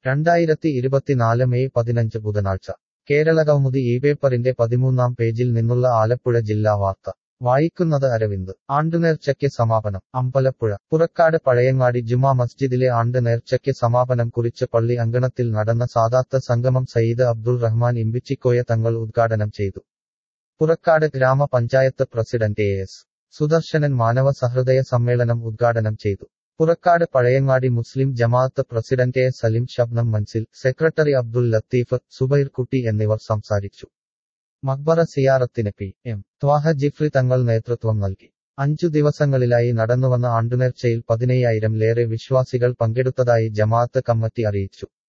രണ്ടായിരത്തി ഇരുപത്തിനാല് മെയ് പതിനഞ്ച് ബുധനാഴ്ച കേരള കൗമുദി ഈ പേപ്പറിന്റെ പതിമൂന്നാം പേജിൽ നിന്നുള്ള ആലപ്പുഴ ജില്ലാ വാർത്ത വായിക്കുന്നത് അരവിന്ദ് ആണ്ടുനേർച്ചയ്ക്ക് സമാപനം അമ്പലപ്പുഴ പുറക്കാട് പഴയങ്ങാടി ജുമാ മസ്ജിദിലെ ആണ്ട് നേർച്ചയ്ക്ക് സമാപനം കുറിച്ച് പള്ളി അങ്കണത്തിൽ നടന്ന സാദാത്ത സംഗമം സയ്യിദ് അബ്ദുൾ റഹ്മാൻ ഇമ്പിച്ചിക്കോയ തങ്ങൾ ഉദ്ഘാടനം ചെയ്തു പുറക്കാട് ഗ്രാമപഞ്ചായത്ത് പ്രസിഡന്റ് എ എസ് സുദർശനൻ മാനവ സഹൃദയ സമ്മേളനം ഉദ്ഘാടനം ചെയ്തു Purakkad Pazhayangadi Muslim Jamaath president A Salim Shabnam Manzil secretary Abdul Latheef Zubair Kutty എന്നിവർ സംസാരിച്ചു മക്ബറ സിയാറത്തിന് പി എം ത്വാഹ ജിഫ്രി തങ്ങൾ നേതൃത്വം നൽകി അഞ്ചു ദിവസങ്ങളിലായി നടന്നുവന്ന ആണ്ടുനേർച്ചയിൽ പതിനയ്യായിരം ലേറെ വിശ്വാസികൾ പങ്കെടുത്തതായി ജമാഅത്ത് കമ്മിറ്റി അറിയിച്ചു